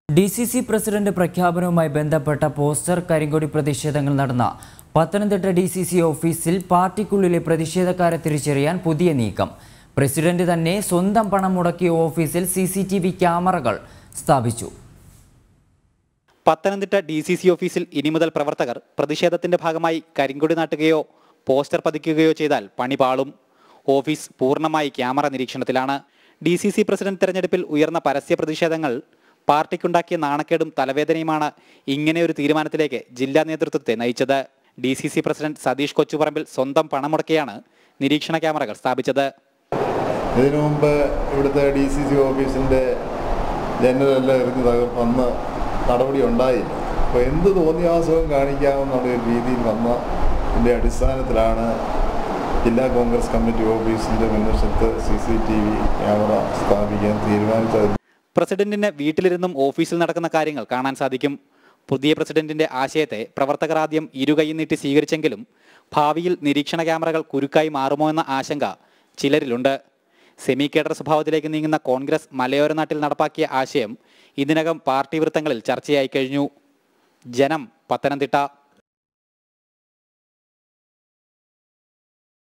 D C C president പ്രഖ്യാപനവുമായി ബന്ധപ്പെട്ട poster കരിങ്കൊടി പ്രതിഷേധങ്ങൾ നടന്ന പത്തനംതിട്ട ഡി സി സി ഓഫീസിൽ പാർട്ടിക്കുള്ളിലെ പ്രതിഷേധക്കാരെ തിരിച്ചറിയാൻ പുതിയ നീക്കം പ്രസിഡന്റ് തന്നെ സ്വന്തം പണം മുടക്കിയ ഓഫീസിൽ സി സി ടി വി ക്യാമറകൾ സ്ഥാപിച്ചു പത്തനംതിട്ട ഡി സി സി ഓഫീസിൽ ഇനി മുതൽ പ്രവർത്തകർ പ്രതിഷേധത്തിന്റെ ഭാഗമായി കരിങ്കൊടി നാട്ടുകയോ പോസ്റ്റർ പതിക്കുകയോ ചെയ്താൽ പണി പാളും ഓഫീസ് പൂർണ്ണമായി ക്യാമറ നിരീക്ഷണത്തിലാണ് ഡി സി സി പ്രസിഡന്റ് തെരഞ്ഞെടുപ്പിൽ ഉയർന്ന പരസ്യ പ്രതിഷേധങ്ങൾ പാർട്ടിക്കുണ്ടാക്കിയ നാണക്കേടും തലവേദനയുമാണ് ഇങ്ങനെ ഒരു തീരുമാനത്തിലേക്ക് ജില്ലാ നേതൃത്വത്തെ നയിച്ചത് D C C president Satheesh Kochuparambil സ്വന്തം പണം മുടക്കിയാണ് നിരീക്ഷണ ക്യാമറകൾ സ്ഥാപിച്ചത് ഇതിനു മുമ്പ് ഇവിടുത്തെ ഡി സി സി ഓഫീസിൻ്റെ ജനലെല്ലാം എറിഞ്ഞ് തകർന്ന് നടപടി ഉണ്ടായില്ല അപ്പോൾ എന്ത് തോന്നിയാസവും കാണിക്കാമെന്നുള്ള ഒരു രീതിയിൽ വന്നതിൻ്റെ അടിസ്ഥാനത്തിലാണ് ജില്ലാ കോൺഗ്രസ് കമ്മിറ്റി ഓഫീസിൻ്റെ മുൻവശത്ത് C C T V camera സ്ഥാപിക്കാൻ തീരുമാനിച്ചത് പ്രസിഡന്റിന് വീട്ടിലിരുന്നും ഓഫീസിൽ നടക്കുന്ന കാര്യങ്ങൾ കാണാൻ സാധിക്കും പുതിയ പ്രസിഡന്റിന്റെ ആശയത്തെ പ്രവർത്തകർ ആദ്യം ഇരുകൈ നീട്ടി സ്വീകരിച്ചെങ്കിലും ഭാവിയിൽ നിരീക്ഷണ ക്യാമറകൾ കുരുക്കായി മാറുമോ എന്ന ആശങ്ക ചിലരിലുണ്ട് സെമി കേഡർ സ്വഭാവത്തിലേക്ക് നീങ്ങുന്ന കോൺഗ്രസ് മലയോര നാട്ടിൽ നടപ്പാക്കിയ ആശയം ഇതിനകം പാർട്ടി വൃത്തങ്ങളിൽ ചർച്ചയായി കഴിഞ്ഞു ജനം പത്തനംതിട്ട